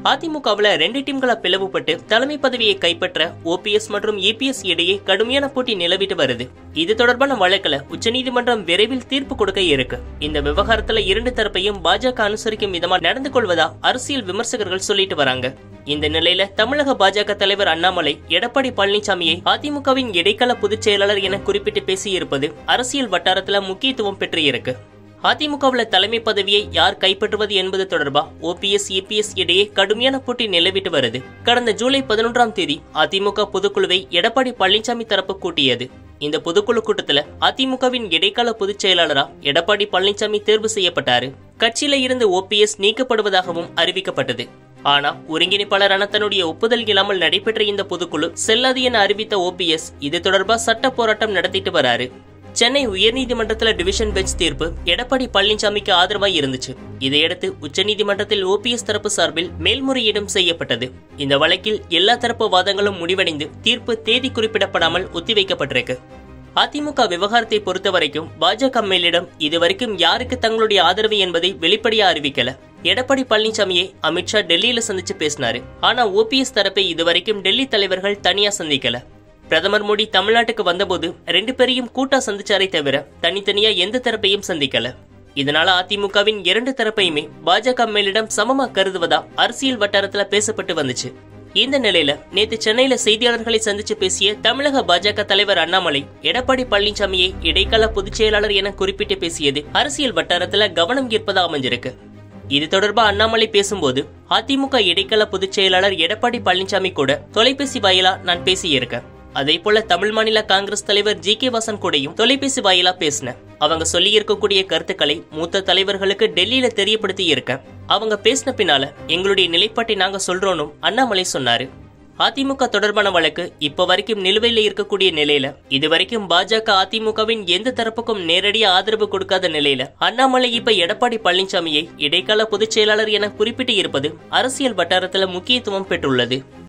அதிமுகவுல ரெண்டு டீம்களா பிளவுபட்டு தலைமை பதவியை கைப்பற்ற ஓபிஎஸ் மற்றும் இபிஎஸ் இடையே கடுமையான போட்டி நிலவிட்டு வருது இது தொடர்பான வழக்குல உச்சநீதிமன்றம் விரைவில் தீர்ப்பு கொடுக்க இருக்கு இந்த விவகாரத்துல இரண்டு தரப்பையும் பாஜக அனுசரிக்கும் விதமா நடந்து கொள்வதா அரசியல் விமர்சகர்கள் சொல்லிட்டு வராங்க இந்த நிலையில தமிழக பாஜக தலைவர் அண்ணாமலை எடப்பாடி பழனிசாமியை அதிமுகவின் இடைக்கால பொதுச் செயலாளர் என குறிப்பிட்டு பேசியிருப்பது அரசியல் வட்டாரத்துல முக்கியத்துவம் பெற்று இருக்கு அதிமுகவுல தலைமை பதவியை யார் கைப்பற்றுவது என்பது தொடர்பா ஓபிஎஸ் இபிஎஸ் இடையே கடுமையான போட்டி நிலவிட்டு வருது கடந்த ஜூலை பதினொன்றாம் தேதி அதிமுக பொதுக்குழுவை எடப்பாடி பழனிசாமி தரப்பு கூட்டியது இந்த பொதுக்குழு கூட்டத்துல அதிமுகவின் இடைக்கால பொதுச் செயலாளரா எடப்பாடி பழனிசாமி தேர்வு செய்யப்பட்டாரு கட்சியில இருந்து ஓபிஎஸ் நீக்கப்படுவதாகவும் அறிவிக்கப்பட்டது ஆனா ஒருங்கிணைப்பாளரான தன்னுடைய ஒப்புதல் இல்லாமல் நடைபெற்ற இந்த பொதுக்குழு செல்லாது என அறிவித்த ஓபிஎஸ் இது தொடர்பா சட்ட போராட்டம் நடத்திட்டு வராரு சென்னை உயர்நீதிமன்றத்துல டிவிஷன் பெஞ்ச் தீர்ப்பு எடப்பாடி பழனிசாமிக்கு ஆதரவாய் இருந்துச்சு இதையடுத்து உச்சநீதிமன்றத்தில் ஓபிஎஸ் தரப்பு சார்பில் மேல்முறையீடும் செய்யப்பட்டது இந்த வழக்கில் எல்லா தரப்பு வாதங்களும் முடிவடைந்து தீர்ப்பு தேதி குறிப்பிடப்படாமல் ஒத்திவைக்கப்பட்டிருக்கு அதிமுக விவகாரத்தை பொறுத்த வரைக்கும் பாஜக மேலிடம் இதுவரைக்கும் யாருக்கு தங்களுடைய ஆதரவு என்பதை வெளிப்படையா அறிவிக்கல எடப்பாடி பழனிசாமியை அமித்ஷா டெல்லியில சந்திச்சு பேசினாரு ஆனா ஓபிஎஸ் தரப்பை இதுவரைக்கும் டெல்லி தலைவர்கள் தனியா சந்திக்கல பிரதமர் மோடி தமிழ்நாட்டுக்கு வந்தபோது ரெண்டு பேரையும் கூட்டா சந்திச்சாரே தவிர தனித்தனியா எந்த தரப்பையும் சந்திக்கல இதனால அதிமுகவின் இரண்டு தரப்பையுமே பாஜக மேலிடம் சமமா கருதுவதா அரசியல் வட்டாரத்துல பேசப்பட்டு வந்துச்சு இந்த நிலையில நேத்து சென்னையில செய்தியாளர்களை சந்திச்சு பேசிய தமிழக பாஜக தலைவர் அண்ணாமலை எடப்பாடி பழனிசாமியை இடைக்கால பொதுச் செயலாளர் என குறிப்பிட்டு பேசியது அரசியல் வட்டாரத்துல கவனம் ஈர்ப்பதா அமைஞ்சிருக்கு இது தொடர்பா அண்ணாமலை பேசும்போது அதிமுக இடைக்கால பொதுச் செயலாளர் எடப்பாடி பழனிசாமி கூட தொலைபேசி வாயிலா நான் பேசியிருக்கேன் அதே போல தமிழ் மாநில காங்கிரஸ் தலைவர் ஜி கே வாசன் கூடயும் தொலைபேசி வாயிலா பேசினேன் அவங்க சொல்லி இருக்கக்கூடிய கருத்துக்களை மூத்த தலைவர்களுக்கு டெல்லியில தெரியப்படுத்தி இருக்கேன் அவங்க பேசின பின்னால எங்களுடைய நிலைப்பாட்டை நாங்க சொல்றோனும் அண்ணாமலை சொன்னாரு அதிமுக தொடர்பான வழக்கு இப்ப வரைக்கும் நிலுவையில் இருக்கக்கூடிய நிலையில இதுவரைக்கும் பாஜக அதிமுகவின் எந்த தரப்புக்கும் நேரடியா ஆதரவு கொடுக்காத நிலையில அண்ணாமலை இப்ப எடப்பாடி பழனிசாமியை இடைக்கால பொதுச் செயலாளர் என குறிப்பிட்டு இருப்பது அரசியல் வட்டாரத்துல முக்கியத்துவம் பெற்றுள்ளது